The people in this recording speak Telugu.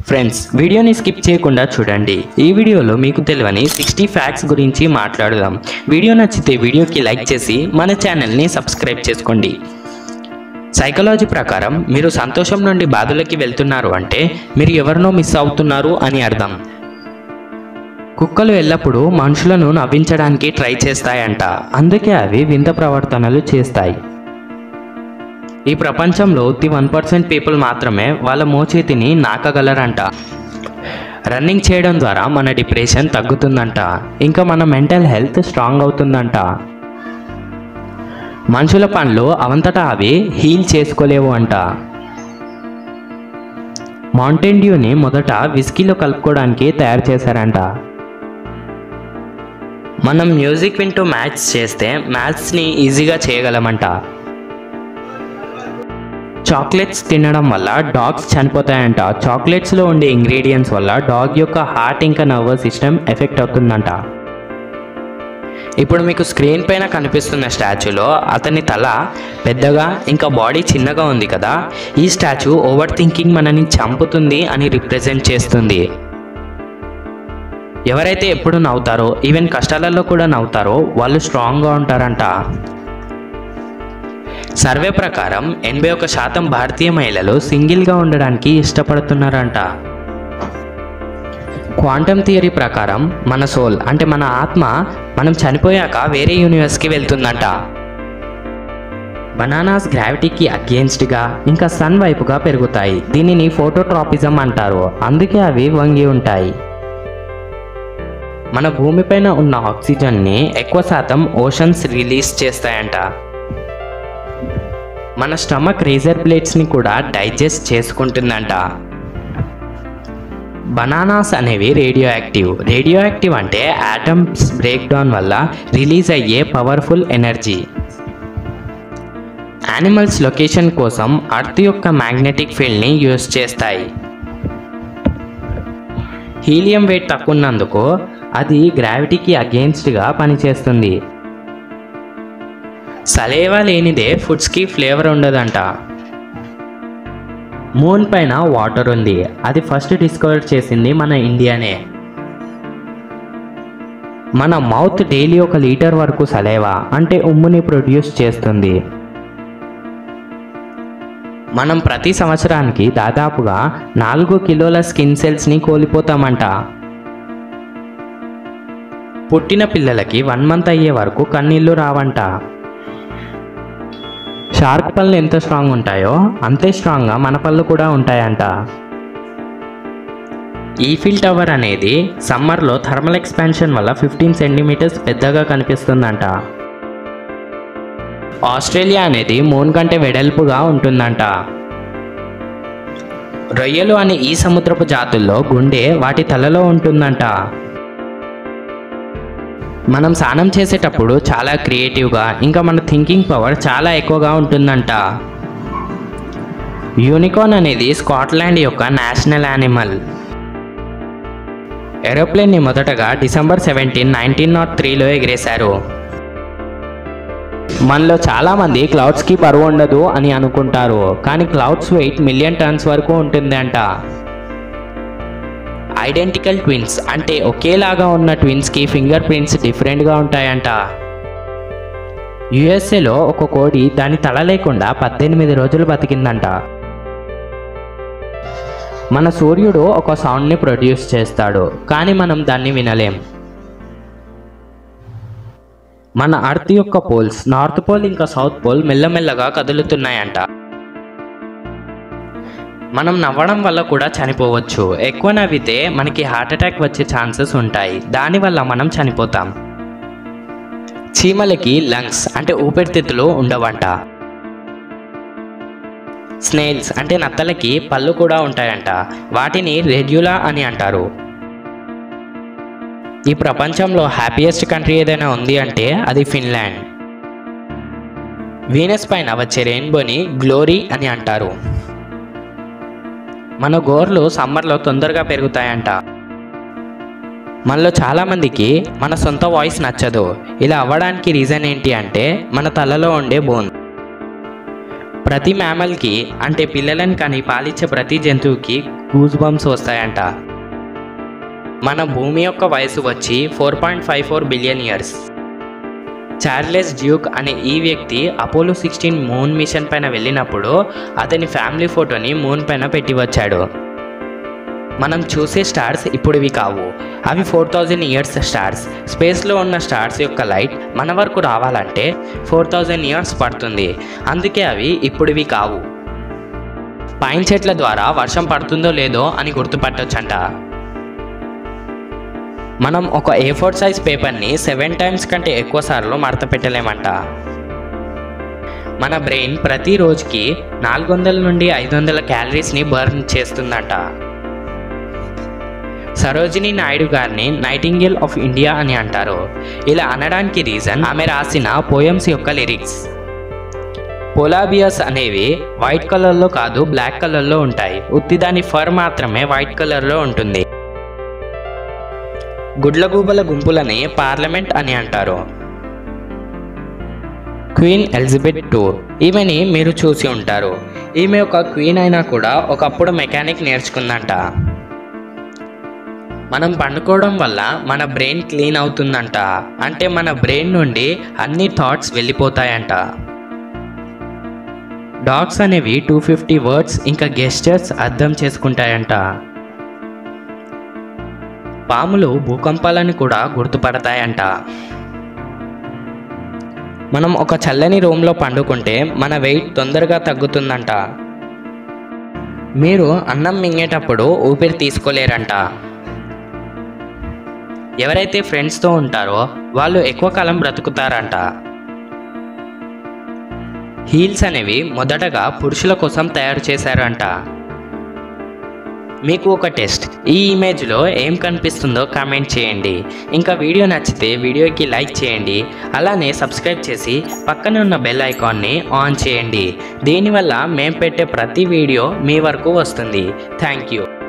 ఫ్రెండ్స్ వీడియోని స్కిప్ చేయకుండా చూడండి ఈ వీడియోలో మీకు తెలియని సిక్స్టీ ఫ్యాక్ట్స్ గురించి మాట్లాడదాం వీడియో నచ్చితే వీడియోకి లైక్ చేసి మన ఛానల్ని సబ్స్క్రైబ్ చేసుకోండి సైకాలజీ ప్రకారం మీరు సంతోషం నుండి బాధలకి వెళ్తున్నారు అంటే మీరు ఎవరినో మిస్ అవుతున్నారు అని అర్థం కుక్కలు ఎల్లప్పుడూ మనుషులను నవ్వించడానికి ట్రై చేస్తాయంట అందుకే అవి వింత ప్రవర్తనలు చేస్తాయి ఈ ప్రపంచంలో ది వన్ పర్సెంట్ పీపుల్ మాత్రమే వాళ్ళ మోచేతిని నాకగలరంట రన్నింగ్ చేయడం ద్వారా మన డిప్రెషన్ తగ్గుతుందంట ఇంకా మన మెంటల్ హెల్త్ స్ట్రాంగ్ అవుతుందంట మనుషుల పనులు అవంతటా అవి హీల్ చేసుకోలేవు అంట మౌంటైన్ డ్యూని మొదట విస్కీలో కలుపుకోవడానికి తయారు చేశారంట మనం మ్యూజిక్ వింటూ మ్యాథ్స్ చేస్తే మ్యాథ్స్ని ఈజీగా చేయగలమంట చాక్లెట్స్ తినడం వల్ల డాగ్స్ చనిపోతాయంట చాక్లెట్స్లో ఉండే ఇంగ్రీడియంట్స్ వల్ల డాగ్ యొక్క హార్ట్ ఇంకా నర్వస్ సిస్టమ్ ఎఫెక్ట్ అవుతుందంట ఇప్పుడు మీకు స్క్రీన్ పైన కనిపిస్తున్న స్టాచ్యూలో అతని తల పెద్దగా ఇంకా బాడీ చిన్నగా ఉంది కదా ఈ స్టాచ్యూ ఓవర్ థింకింగ్ మనని చంపుతుంది అని రిప్రజెంట్ చేస్తుంది ఎవరైతే ఎప్పుడు నవ్వుతారో ఈవెన్ కష్టాలలో కూడా నవ్వుతారో వాళ్ళు స్ట్రాంగ్గా ఉంటారంట సర్వే ప్రకారం ఎనభై ఒక శాతం భారతీయ మహిళలు సింగిల్గా ఉండడానికి ఇష్టపడుతున్నారంట క్వాంటమ్ థియరీ ప్రకారం మన సోల్ అంటే మన ఆత్మ మనం చనిపోయాక వేరే యూనివర్స్కి వెళ్తుందంట బనానాస్ గ్రావిటీకి అగేన్స్ట్గా ఇంకా సన్ వైపుగా పెరుగుతాయి దీనిని ఫోటోట్రాపిజం అంటారు అందుకే అవి వంగి ఉంటాయి మన భూమిపైన ఉన్న ఆక్సిజన్ని ఎక్కువ శాతం ఓషన్స్ రిలీజ్ చేస్తాయంట మన స్టమక్ రేజర్ ప్లేట్స్ని కూడా డైజెస్ట్ చేసుకుంటుందంట బనానాస్ అనేవి రేడియో యాక్టివ్ రేడియో యాక్టివ్ అంటే యాటమ్స్ బ్రేక్ డౌన్ వల్ల రిలీజ్ అయ్యే పవర్ఫుల్ ఎనర్జీ యానిమల్స్ లొకేషన్ కోసం అర్త్ యొక్క మ్యాగ్నెటిక్ ఫీల్డ్ని యూజ్ చేస్తాయి హీలియం వెయిట్ తక్కువ ఉన్నందుకు అది గ్రావిటీకి అగేన్స్ట్గా పనిచేస్తుంది సలేవా లేనిదే ఫుడ్స్కి ఫ్లేవర్ ఉండదంట మూన్ పైన వాటర్ ఉంది అది ఫస్ట్ డిస్కవర్ చేసింది మన ఇండియానే మన మౌత్ డైలీ ఒక లీటర్ వరకు సలేవా అంటే ఉమ్ముని ప్రొడ్యూస్ చేస్తుంది మనం ప్రతి సంవత్సరానికి దాదాపుగా నాలుగు కిలోల స్కిన్ సెల్స్ని కోల్పోతామంట పుట్టిన పిల్లలకి వన్ మంత్ అయ్యే వరకు కన్నీళ్లు రావంట షార్క్ పళ్ళు ఎంత స్ట్రాంగ్ ఉంటాయో అంతే స్ట్రాంగ్గా మన పళ్ళు కూడా ఉంటాయంట ఈఫిల్ టవర్ అనేది సమ్మర్లో థర్మల్ ఎక్స్పాన్షన్ వల్ల ఫిఫ్టీన్ సెంటీమీటర్స్ పెద్దగా కనిపిస్తుందంట ఆస్ట్రేలియా అనేది మూన్ కంటే వెడల్పుగా ఉంటుందంట రొయ్యలు అనే ఈ సముద్రపు జాతుల్లో గుండె వాటి తలలో ఉంటుందంట మనం స్నానం చేసేటప్పుడు చాలా క్రియేటివ్గా ఇంకా మన థింకింగ్ పవర్ చాలా ఎక్కువగా ఉంటుందంట యూనికార్న్ అనేది స్కాట్లాండ్ యొక్క నేషనల్ యానిమల్ ఏరోప్లేన్ని మొదటగా డిసెంబర్ సెవెంటీన్ నైన్టీన్ నాట్ త్రీలో ఎగిరేశారు మనలో చాలామంది క్లౌడ్స్కి బరువు ఉండదు అని అనుకుంటారు కానీ క్లౌడ్స్ వెయిట్ మిలియన్ టన్స్ వరకు ఉంటుంది అంట ఐడెంటికల్ ట్విన్స్ అంటే ఒకేలాగా ఉన్న ట్విన్స్కి ఫింగర్ ప్రింట్స్ డిఫరెంట్గా ఉంటాయంట యుఎస్ఏలో ఒక కోడి దాని తల లేకుండా పద్దెనిమిది రోజులు బతికిందంట మన సూర్యుడు ఒక సౌండ్ని ప్రొడ్యూస్ చేస్తాడు కానీ మనం దాన్ని వినలేం మన అర్త్ యొక్క పోల్స్ నార్త్ పోల్ ఇంకా సౌత్ పోల్ మెల్లమెల్లగా కదులుతున్నాయంట మనం నవ్వడం వల్ల కూడా చనిపోవచ్చు ఎక్కువ నవ్వితే మనకి హార్ట్ అటాక్ వచ్చే ఛాన్సెస్ ఉంటాయి దానివల్ల మనం చనిపోతాం చీమలకి లంగ్స్ అంటే ఊపిరితిత్తులు ఉండవంట స్నేల్స్ అంటే నత్తలకి పళ్ళు కూడా ఉంటాయంట వాటిని రెడ్యులా అని అంటారు ఈ ప్రపంచంలో హ్యాపీయెస్ట్ కంట్రీ ఏదైనా ఉంది అంటే అది ఫిన్లాండ్ వీనస్ పైన వచ్చే రెయిన్బోని గ్లోరీ అని అంటారు మన గోర్లు సమ్మర్లో తొందరగా పెరుగుతాయంట మనలో చాలామందికి మన సొంత వాయిస్ నచ్చదు ఇలా అవ్వడానికి రీజన్ ఏంటి అంటే మన తలలో ఉండే బోన్ ప్రతి మ్యామల్కి అంటే పిల్లలను కానీ పాలిచ్చే ప్రతి జంతువుకి గూజ్ బంప్స్ వస్తాయంట మన భూమి యొక్క వయసు వచ్చి four point five four billion years Charles Duke అనే ఈ వ్యక్తి అపోలో సిక్స్టీన్ మూన్ మిషన్ పైన వెళ్ళినప్పుడు అతని ఫ్యామిలీ ఫోటోని మూన్ పైన పెట్టి వచ్చాడు మనం చూసే స్టార్స్ ఇప్పుడువి కావు అవి ఫోర్ థౌజండ్ ఇయర్స్ స్టార్స్ స్పేస్లో ఉన్న స్టార్స్ యొక్క లైట్ మన వరకు రావాలంటే ఫోర్ థౌజండ్ ఇయర్స్ పడుతుంది అందుకే అవి ఇప్పుడువి కావు పైన్ చెట్ల ద్వారా వర్షం పడుతుందో లేదో అని గుర్తుపట్టొచ్చంట మనం ఒక ఏ ఫోర్ సైజ్ పేపర్ని సెవెన్ టైమ్స్ కంటే ఎక్కువ సార్లు మడత పెట్టలేమంట మన బ్రెయిన్ ప్రతి రోజుకి నాలుగు వందల నుండి ఐదు వందల క్యాలరీస్ని బర్న్ చేస్తుందంట సరోజిని నాయుడు గారిని నైటింగేల్ ఆఫ్ ఇండియా అని అంటారు ఇలా అనడానికి రీజన్ ఆమె రాసిన పోయమ్స్ యొక్క లిరిక్స్ పోలాబియస్ అనేవి వైట్ కలర్లో కాదు బ్లాక్ కలర్లో ఉంటాయి ఉత్తి దాని ఫర్ మాత్రమే వైట్ కలర్లో ఉంటుంది గుడ్లగూబల గుంపులని పార్లమెంట్ అని అంటారు క్వీన్ ఎలిజబెత్ టూ ఈమెని మీరు చూసి ఉంటారు ఈమె ఒక క్వీన్ అయినా కూడా ఒకప్పుడు మెకానిక్ నేర్చుకుందంట మనం పండుకోవడం వల్ల మన బ్రెయిన్ క్లీన్ అవుతుందంట అంటే మన బ్రెయిన్ నుండి అన్ని థాట్స్ వెళ్ళిపోతాయంట డాగ్స్ అనేవి టూ ఫిఫ్టీ వర్డ్స్ ఇంకా గెస్టర్స్ అర్థం చేసుకుంటాయంట పాములు భూకంపాలను కూడా గుర్తుపడతాయంట మనం ఒక చల్లని రూమ్లో పండుకుంటే మన వెయిట్ తొందరగా తగ్గుతుందంట మీరు అన్నం మింగేటప్పుడు ఊపిరి తీసుకోలేరంట ఎవరైతే ఫ్రెండ్స్తో ఉంటారో వాళ్ళు ఎక్కువ కాలం బ్రతుకుతారంట హీల్స్ అనేవి మొదటగా పురుషుల కోసం తయారు చేశారంట మీకు ఒక టెస్ట్ ఈ ఇమేజ్లో ఏం కనిపిస్తుందో కామెంట్ చేయండి ఇంకా వీడియో నచ్చితే వీడియోకి లైక్ చేయండి అలానే సబ్స్క్రైబ్ చేసి పక్కనే ఉన్న బెల్ ఐకాన్ని ఆన్ చేయండి దీనివల్ల మేము పెట్టే ప్రతి వీడియో మీ వరకు వస్తుంది థ్యాంక్ యూ